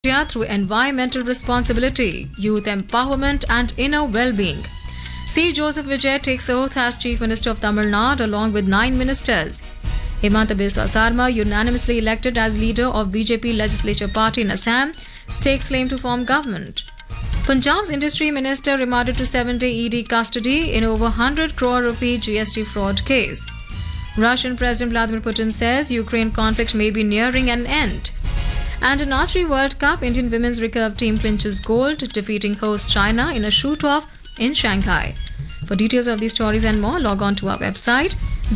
India through environmental responsibility, youth empowerment, and inner well being. C. Joseph Vijay takes oath as Chief Minister of Tamil Nadu along with nine ministers. Hemanta Biswa Sarma, unanimously elected as leader of BJP legislature party in Assam, stakes claim to form government. Punjab's industry minister remanded to seven day ED custody in over 100 crore rupee GST fraud case. Russian President Vladimir Putin says Ukraine conflict may be nearing an end. And in Archery World Cup, Indian women's recurve team clinches gold, defeating host China in a shoot-off in Shanghai. For details of these stories and more, log on to our website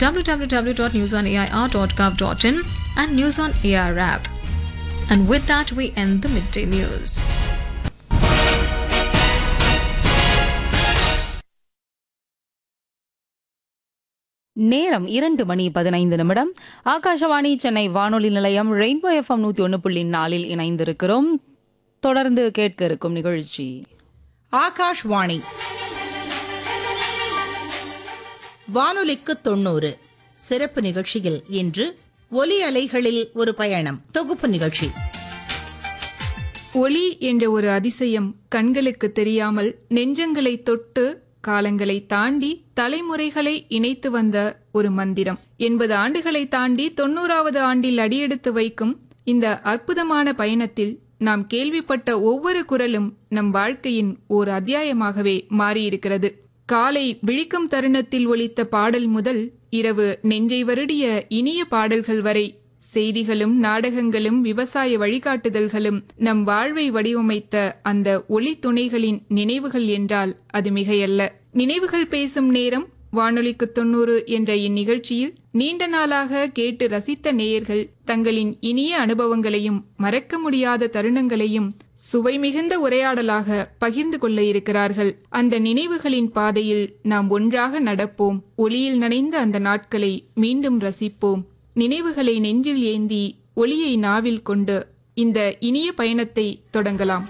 www.newsonair.gov.in and News on AR app. And with that, we end the midday news. நேரம் இரண்டு மணி பதினைந்து நிமிடம் ஆகாஷவாணி சென்னை வானொலி நிலையம் rainbow FM நூத்தி ஒன்று புள்ளி நாலில் இணைந்திருக்கிறோம் தொடர்ந்து கேட்க இருக்கும் நிகழ்ச்சி ஆகாஷ்வாணி வானொலிக்கு தொண்ணூறு சிறப்பு நிகழ்ச்சியில் இன்று ஒலி அலைகளில் ஒரு பயணம் தொகுப்பு நிகழ்ச்சி ஒளி என்ற ஒரு அதிசயம் கண்களுக்கு தெரியாமல் நெஞ்சங்களை தொட்டு காலங்களை தாண்டி தலைமுறைகளை இணைத்து வந்த ஒரு மந்திரம் எண்பது ஆண்டுகளை தாண்டி தொண்ணூறாவது ஆண்டில் அடியெடுத்து வைக்கும் இந்த அற்புதமான பயணத்தில் நாம் கேள்விப்பட்ட ஒவ்வொரு குரலும் நம் வாழ்க்கையின் ஓர் அத்தியாயமாகவே மாறியிருக்கிறது காலை விழிக்கும் தருணத்தில் ஒலித்த பாடல் முதல் இரவு நெஞ்சை வருடிய இனிய பாடல்கள் வரை செய்திகளும் நாடகங்களும் விவசாய வழிகாட்டுதல்களும் நம் வாழ்வை வடிவமைத்த அந்த ஒளி துணைகளின் நினைவுகள் என்றால் அது மிகையல்ல நினைவுகள் பேசும் நேரம் வானொலிக்கு தொண்ணூறு என்ற இந்நிகழ்ச்சியில் நீண்ட நாளாக கேட்டு ரசித்த நேயர்கள் தங்களின் இனிய அனுபவங்களையும் மறக்க முடியாத தருணங்களையும் சுவை மிகுந்த உரையாடலாக பகிர்ந்து கொள்ள இருக்கிறார்கள் அந்த நினைவுகளின் பாதையில் நாம் ஒன்றாக நடப்போம் ஒளியில் நனைந்த அந்த நாட்களை மீண்டும் ரசிப்போம் நினைவுகளை நெஞ்சில் ஏந்தி ஒளியை நாவில் கொண்டு இந்த இனிய பயணத்தை தொடங்கலாம்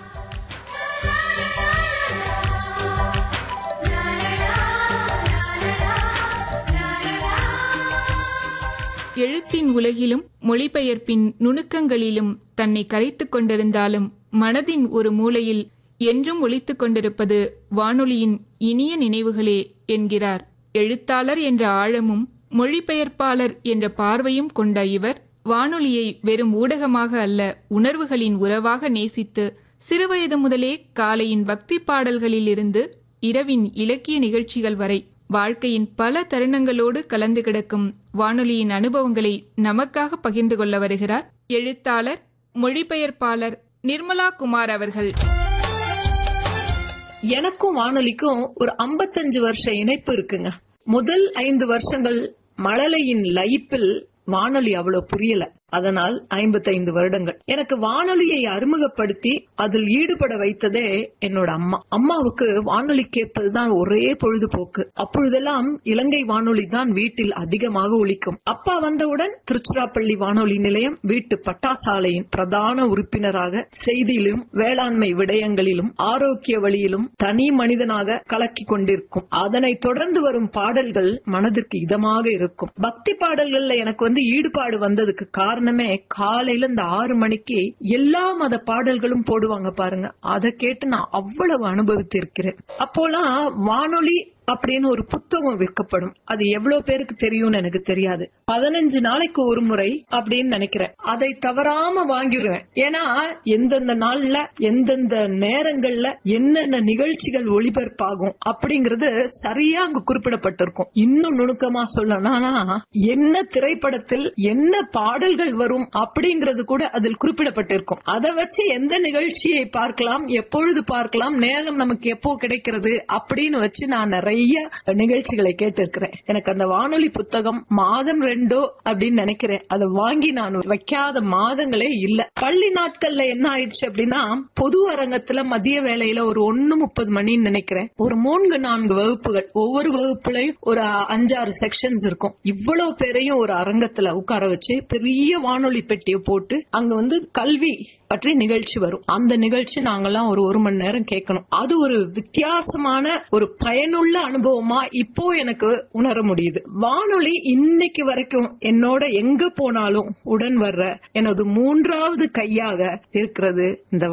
எழுத்தின் உலகிலும் மொழிபெயர்ப்பின் நுணுக்கங்களிலும் தன்னை கரைத்துக் கொண்டிருந்தாலும் மனதின் ஒரு மூலையில் என்றும் ஒலித்துக் கொண்டிருப்பது வானொலியின் இனிய நினைவுகளே என்கிறார் எழுத்தாளர் என்ற ஆழமும் மொழிபெயர்ப்பாளர் என்ற பார்வையும் கொண்ட இவர் வானொலியை வெறும் ஊடகமாக அல்ல உணர்வுகளின் உறவாக நேசித்து சிறுவயது முதலே காலையின் பக்தி பாடல்களில் இருந்து இரவின் இலக்கிய நிகழ்ச்சிகள் வரை வாழ்க்கையின் பல தருணங்களோடு கலந்து கிடக்கும் வானொலியின் அனுபவங்களை நமக்காக பகிர்ந்து கொள்ள வருகிறார் எழுத்தாளர் மொழிபெயர்ப்பாளர் நிர்மலா குமார் அவர்கள் எனக்கும் வானொலிக்கும் ஒரு 55 வருஷ இணைப்பு இருக்குங்க முதல் ஐந்து வருஷங்கள் மழலையின் லைப்பில் வானொலி அவ்வளவு புரியல அதனால் 55 வருடங்கள் எனக்கு வானொலியை அறிமுகப்படுத்தி அதில் ஈடுபட வைத்ததே என்னோட அம்மா அம்மாவுக்கு வானொலி கேட்பதுதான் ஒரே பொழுதுபோக்கு அப்பொழுதெல்லாம் இலங்கை வானொலி தான் வீட்டில் அதிகமாக ஒலிக்கும் அப்பா வந்தவுடன் திருச்சிராப்பள்ளி வானொலி நிலையம் வீட்டு பட்டாசாலையின் பிரதான உறுப்பினராக செய்தியிலும் வேளாண்மை விடயங்களிலும் ஆரோக்கிய வழியிலும் தனி மனிதனாக கலக்கி கொண்டிருக்கும் அதனை தொடர்ந்து வரும் பாடல்கள் மனதிற்கு இதமாக இருக்கும் பக்தி பாடல்கள்ல எனக்கு வந்து ஈடுபாடு வந்ததுக்கு காரணமே காலையில இந்த ஆறு மணிக்கு எல்லா மத பாடல்களும் போடுவாங்க பாருங்க அதை கேட்டு நான் அவ்வளவு அனுபவித்திருக்கிறேன் அப்போலாம் வானொலி அப்படின்னு ஒரு புத்தகம் விற்கப்படும் அது எவ்வளவு பேருக்கு தெரியும்னு எனக்கு தெரியாது பதினஞ்சு நாளைக்கு ஒரு முறை அப்படின்னு நினைக்கிறேன் அதை தவறாம வாங்கிடுவேன் ஏன்னா எந்தெந்த நாள்ல எந்தெந்த நேரங்கள்ல என்னென்ன நிகழ்ச்சிகள் ஒளிபரப்பாகும் அப்படிங்கறது சரியா அங்க குறிப்பிடப்பட்டிருக்கும் இன்னும் நுணுக்கமா சொல்லணும்னா என்ன திரைப்படத்தில் என்ன பாடல்கள் வரும் அப்படிங்கறது கூட அதில் குறிப்பிடப்பட்டிருக்கும் அதை வச்சு எந்த நிகழ்ச்சியை பார்க்கலாம் எப்பொழுது பார்க்கலாம் நேரம் நமக்கு எப்போ கிடைக்கிறது அப்படின்னு வச்சு நான் நிறைய நிகழ்ச்சிகளை கேட்டிருக்கிறேன் எனக்கு அந்த வானொலி புத்தகம் மாதம் ரெண்டோ அப்படின்னு நினைக்கிறேன் அதை வாங்கி நான் வைக்காத மாதங்களே இல்ல பள்ளி நாட்கள்ல என்ன ஆயிடுச்சு அப்படின்னா பொது அரங்கத்துல மதிய வேலையில ஒரு ஒன்னு முப்பது மணின்னு நினைக்கிறேன் ஒரு மூன்று நான்கு வகுப்புகள் ஒவ்வொரு வகுப்புலையும் ஒரு அஞ்சாறு செக்ஷன்ஸ் இருக்கும் இவ்வளவு பேரையும் ஒரு அரங்கத்துல உட்கார வச்சு பெரிய வானொலி பெட்டியை போட்டு அங்க வந்து கல்வி பற்றி நிகழ்ச்சி வரும் அந்த நிகழ்ச்சி நாங்கெல்லாம் ஒரு ஒரு மணி நேரம் கேட்கணும் அது ஒரு வித்தியாசமான ஒரு பயனுள்ள அனுபவமா இப்போ எனக்கு உணர முடியுது வானொலி இன்னைக்கு வரைக்கும் என்னோட எங்க போனாலும் உடன் வர்ற எனது மூன்றாவது கையாக இருக்கிறது இந்த